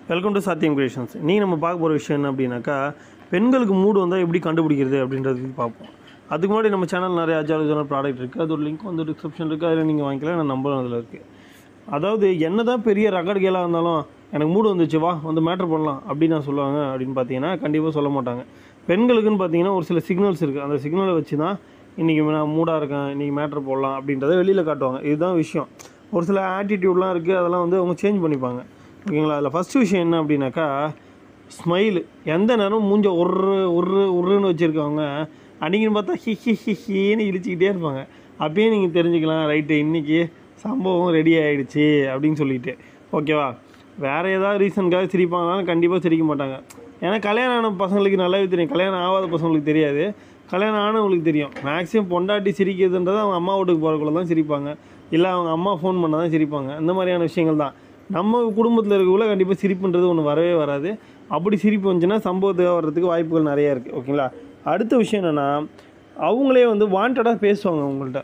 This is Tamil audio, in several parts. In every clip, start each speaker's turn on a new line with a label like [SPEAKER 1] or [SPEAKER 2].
[SPEAKER 1] வெல்கம் டு சாத்தியம் கிரியேஷன்ஸ் நீங்கள் நம்ம பார்க்க போகிற விஷயம் என்ன அப்படின்னாக்கா பெண்களுக்கு மூடு வந்தால் எப்படி கண்டுபிடிக்கிறது அப்படின்றதுக்கு பார்ப்போம் அதுக்கு முன்னாடி நம்ம சேனல் நிறைய அஜாலஜான ப்ராடக்ட் இருக்குது அது ஒரு லிங்க் வந்து டிஸ்கிரிப்ஷன் இருக்குது அதில் நீங்கள் வாங்கிக்கலாம் நான் நம்பரும் அதில் இருக்குது அதாவது என்ன தான் பெரிய ரகட் கேலாக இருந்தாலும் எனக்கு மூடு வந்துச்சு வா வந்து மேட்ரு பண்ணலாம் அப்படின்னு நான் சொல்லுவாங்க அப்படின்னு பார்த்தீங்கன்னா கண்டிப்பாக சொல்ல மாட்டாங்க பெண்களுக்குன்னு பார்த்தீங்கன்னா ஒரு சில சிக்னல்ஸ் இருக்குது அந்த சிக்னலை வச்சு தான் இன்றைக்கி நான் மூடாக இருக்கேன் இன்றைக்கி மேட்ரு போடலாம் அப்படின்றத வெளியில் காட்டுவாங்க இதுதான் விஷயம் ஒரு சில ஆட்டிடியூட்லாம் இருக்குது அதெல்லாம் வந்து அவங்க சேஞ்ச் பண்ணிப்பாங்க ஓகேங்களா அதில் ஃபஸ்ட்டு விஷயம் என்ன அப்படின்னாக்கா ஸ்மைலு எந்த நேரம் மூஞ்ச ஒரு ஒரு உருன்னு வச்சுருக்கவங்க அன்றைக்கின்னு பார்த்தா ஹி ஹி ஹி ஹின்னு இழிச்சிக்கிட்டே இருப்பாங்க அப்பயே நீங்கள் தெரிஞ்சுக்கலாம் ரைட்டு இன்றைக்கி சம்பவம் ரெடி ஆகிடுச்சு அப்படின்னு சொல்லிட்டு ஓகேவா வேறு ஏதாவது ரீசனுக்காக சிரிப்பாங்கனாலும் கண்டிப்பாக சிரிக்க மாட்டாங்க ஏன்னா கல்யாணம் ஆன பசங்களுக்கு நல்லாவே தெரியும் கல்யாணம் ஆகாத பசங்களுக்கு தெரியாது கல்யாணம் ஆனவங்களுக்கு தெரியும் மேக்ஸிமம் பொண்டாட்டி சிரிக்கிறதுன்றது அவங்க அம்மா வீட்டுக்கு போகிறக்குள்ள தான் சிரிப்பாங்க இல்லை அவங்க அம்மா ஃபோன் பண்ணால் தான் சிரிப்பாங்க இந்த மாதிரியான விஷயங்கள் தான் நம்ம குடும்பத்தில் இருக்கக்குள்ள கண்டிப்பாக சிரிப்புன்றது ஒன்று வரவே வராது அப்படி சிரிப்பு வந்துச்சுன்னா சம்பவத்துக்காக வர்றதுக்கு வாய்ப்புகள் நிறையா இருக்குது ஓகேங்களா அடுத்த விஷயம் என்னென்னா அவங்களே வந்து வாண்டடாக பேசுவாங்க உங்கள்கிட்ட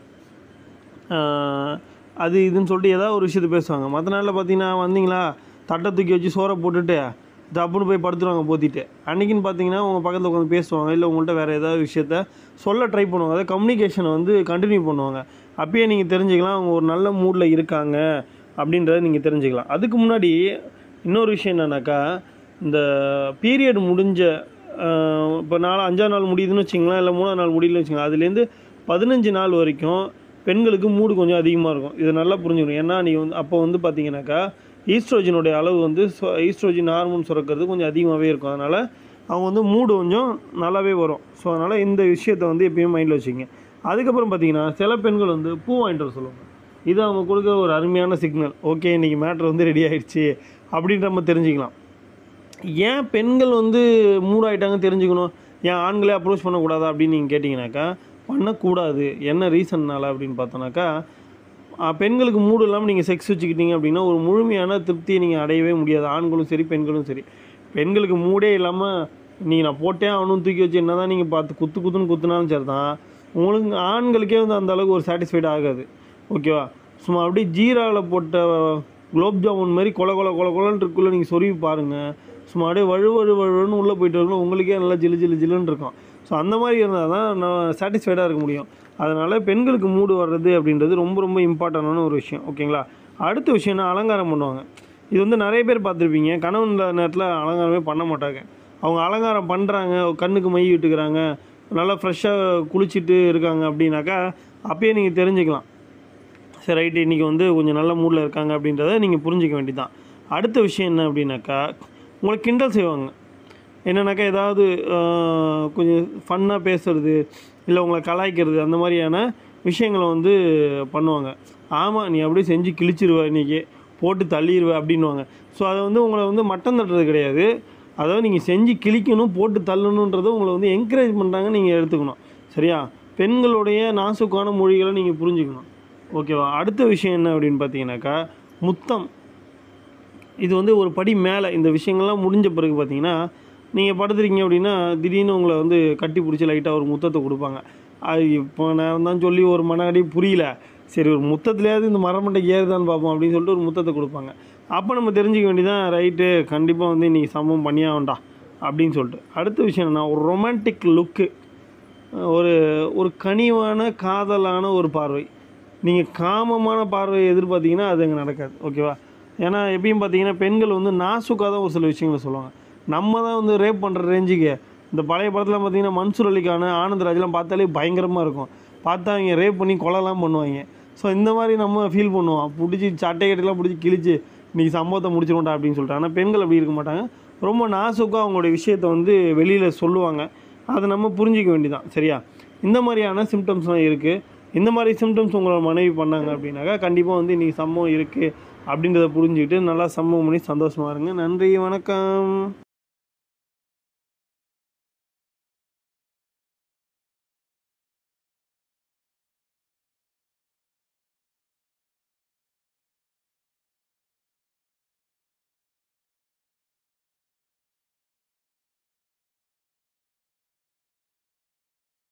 [SPEAKER 1] ஆஹ் அது இதுன்னு சொல்லிட்டு ஏதாவது ஒரு விஷயத்த பேசுவாங்க மற்ற நாளில் பார்த்தீங்கன்னா வந்தீங்களா தட்டை தூக்கி வச்சு சோறை போட்டுட்டு டப்புன்னு போய் படுத்துருவாங்க போத்திட்டு அன்றைக்கின்னு பார்த்தீங்கன்னா உங்கள் பக்கத்தில் உட்காந்து பேசுவாங்க இல்லை உங்கள்கிட்ட வேறு ஏதாவது விஷயத்த சொல்ல ட்ரை பண்ணுவாங்க அதாவது கம்யூனிகேஷனை வந்து கண்டினியூ பண்ணுவாங்க அப்பயே நீங்கள் தெரிஞ்சுக்கலாம் அவங்க ஒரு நல்ல மூடில் இருக்காங்க அப்படின்றத நீங்கள் தெரிஞ்சுக்கலாம் அதுக்கு முன்னாடி இன்னொரு விஷயம் என்னன்னாக்கா இந்த பீரியட் முடிஞ்ச இப்போ நாலு அஞ்சாம் நாள் முடியுதுன்னு வச்சிங்களேன் இல்லை மூணாம் நாள் முடியலன்னு வச்சுங்களேன் அதுலேருந்து பதினஞ்சு நாள் வரைக்கும் பெண்களுக்கு மூடு கொஞ்சம் அதிகமாக இருக்கும் இது நல்லா புரிஞ்சுக்கணும் ஏன்னா நீ வந்து அப்போ வந்து பார்த்தீங்கன்னாக்கா ஈஸ்ட்ரோஜனுடைய அளவு வந்து ஈஸ்ட்ரோஜன் ஹார்மோன் சுரக்கிறது கொஞ்சம் அதிகமாகவே இருக்கும் அதனால் அவங்க வந்து மூடு கொஞ்சம் நல்லாவே வரும் ஸோ அதனால் இந்த விஷயத்தை வந்து எப்பயும் மைண்டில் வச்சுங்க அதுக்கப்புறம் பார்த்தீங்கன்னா சில பெண்கள் வந்து பூ வாங்கிட்டு வர சொல்லுவாங்க இது அவங்க கொடுக்குற ஒரு அருமையான சிக்னல் ஓகே இன்றைக்கி மேட்ரு வந்து ரெடி ஆயிடுச்சு அப்படின்ற நம்ம தெரிஞ்சுக்கலாம் ஏன் பெண்கள் வந்து மூட் ஆகிட்டாங்க தெரிஞ்சுக்கணும் ஏன் ஆண்களே அப்ரோச் பண்ணக்கூடாதா அப்படின்னு நீங்கள் கேட்டிங்கனாக்கா பண்ணக்கூடாது என்ன ரீசன்னால அப்படின்னு பார்த்தோன்னாக்கா ஆஹ், பெண்களுக்கு மூடு இல்லாமல் நீங்கள் செக்ஸ் வச்சுக்கிட்டீங்க அப்படின்னா ஒரு முழுமையான திருப்தியை நீங்கள் அடையவே முடியாது ஆண்களும் சரி பெண்களும் சரி பெண்களுக்கு மூடே இல்லாமல் நீங்கள் நான் போட்டே ஆகணும் தூக்கி வச்சு என்ன தான் நீங்கள் பார்த்து குத்து குத்துன்னு குத்துனாலும் சரி தான் உங்களுக்கு ஆண்களுக்கே வந்து அந்த அளவுக்கு ஒரு சாட்டிஸ்ஃபைட் ஆகாது ஓகேவா சும்மா அப்படியே ஜீராவில் போட்ட குலோப் ஜாமுன் மாதிரி கொல கொல கொல கொலன்னு இருக்குள்ள நீங்கள் சொருவி பாருங்கள் சும்மா அப்படியே வழு வழு வழுன்னு உள்ளே போயிட்டு இருக்கணும் உங்களுக்கே நல்லா ஜிலு ஜிலு ஜிலுன்னு இருக்கும் ஸோ அந்த மாதிரி இருந்தால் தான் நான் சாட்டிஸ்ஃபைடாக இருக்க முடியும் அதனால் பெண்களுக்கு மூடு வர்றது அப்படின்றது ரொம்ப ரொம்ப இம்பார்ட்டண்டான ஒரு விஷயம் ஓகேங்களா அடுத்த விஷயம்னா அலங்காரம் பண்ணுவாங்க இது வந்து நிறைய பேர் பார்த்துருப்பீங்க கணவன் இல்லாத நேரத்தில் அலங்காரமே பண்ண மாட்டாங்க அவங்க அலங்காரம் பண்ணுறாங்க கண்ணுக்கு மை விட்டுக்கிறாங்க நல்லா ஃப்ரெஷ்ஷாக குளிச்சுட்டு இருக்காங்க அப்படின்னாக்கா அப்பயே நீங்கள் தெரிஞ்சுக்கலாம் சரி ரைட்டு இன்றைக்கி வந்து கொஞ்சம் நல்ல மூடில் இருக்காங்க அப்படின்றத நீங்கள் புரிஞ்சிக்க வேண்டியதான் அடுத்த விஷயம் என்ன அப்படின்னாக்கா உங்களை கிண்டல் செய்வாங்க என்னன்னாக்கா ஏதாவது ஆஹ், கொஞ்சம் ஃபன்னாக பேசுறது இல்லை உங்களை கலாய்க்கிறது அந்த மாதிரியான விஷயங்களை வந்து பண்ணுவாங்க ஆமாம் நீ அப்படியே செஞ்சு கிழிச்சிருவ இன்றைக்கி போட்டு தள்ளிடுவ அப்படின்வாங்க ஸோ அதை வந்து உங்களை வந்து மட்டம் தட்டுறது கிடையாது அதாவது நீங்கள் செஞ்சு கிழிக்கணும் போட்டு தள்ளணுன்றதை உங்களை வந்து என்கரேஜ் பண்ணுறாங்க நீங்கள் எடுத்துக்கணும் சரியா பெண்களுடைய நாசுக்கான மொழிகளை நீங்கள் புரிஞ்சுக்கணும் ஓகேவா அடுத்த விஷயம் என்ன அப்படின்னு பார்த்தீங்கன்னாக்கா முத்தம் இது வந்து ஒரு படி மேலே இந்த விஷயங்கள்லாம் முடிஞ்ச பிறகு பார்த்தீங்கன்னா நீங்கள் படுத்துறீங்க அப்படின்னா திடீர்னு உங்களை வந்து கட்டி பிடிச்சி லைட்டாக ஒரு முத்தத்தை கொடுப்பாங்க அது இப்போ நேரம் தான் சொல்லி ஒரு மன அடி புரியல சரி ஒரு முத்தத்துலேயாவது இந்த மரமண்டைக்கு ஏறுதான்னு பார்ப்போம் அப்படின்னு சொல்லிட்டு ஒரு முத்தத்தை கொடுப்பாங்க அப்போ நம்ம தெரிஞ்சுக்க வேண்டியதான் ரைட்டு கண்டிப்பாக வந்து இன்றைக்கி சம்பவம் பண்ணியா வேண்டாம் அப்படின்னு சொல்லிட்டு அடுத்த விஷயம் என்னன்னா ஒரு ரொமான்டிக் லுக்கு ஒரு ஒரு கனிவான காதலான ஒரு பார்வை நீங்கள் காமமான பார்வையை எதிர்பார்த்தீங்கன்னா அது அங்கே நடக்காது ஓகேவா ஏன்னா எப்பயும் பார்த்தீங்கன்னா பெண்கள் வந்து நாசுக்காக தான் ஒரு சில விஷயங்களை சொல்லுவாங்க நம்ம தான் வந்து ரேப் பண்ணுற ரேஞ்சுக்கு இந்த பழைய படத்தில் பார்த்தீங்கன்னா மன்சூர் அலிக்கான ஆனந்த்ராஜ்லாம் பார்த்தாலே பயங்கரமாக இருக்கும் பார்த்தா அவங்க ரேப் பண்ணி கொலைலாம் பண்ணுவாங்க ஸோ இந்த மாதிரி நம்ம ஃபீல் பண்ணுவோம் பிடிச்சி சட்டை கட்டையெல்லாம் பிடிச்சி கிழிச்சு இன்றைக்கி சம்பவத்தை முடிச்சிருவோம்டா அப்படின்னு சொல்லிட்டு ஆனால் பெண்கள் அப்படி இருக்க மாட்டாங்க ரொம்ப நாசுக்காக அவங்களுடைய விஷயத்தை வந்து வெளியில் சொல்லுவாங்க அதை நம்ம புரிஞ்சிக்க வேண்டியதான் சரியா இந்த மாதிரியான சிம்டம்ஸ்லாம் இருக்குது இந்த மாதிரி சிம்டம்ஸ் உங்களோட மனைவி பண்ணாங்க அப்படின்னாக்கா கண்டிப்பாக வந்து இன்றைக்கி சம்பவம் இருக்குது அப்படின்றத புரிஞ்சுக்கிட்டு நல்லா சம்பவம் பண்ணி சந்தோஷமாக இருங்க நன்றி வணக்கம்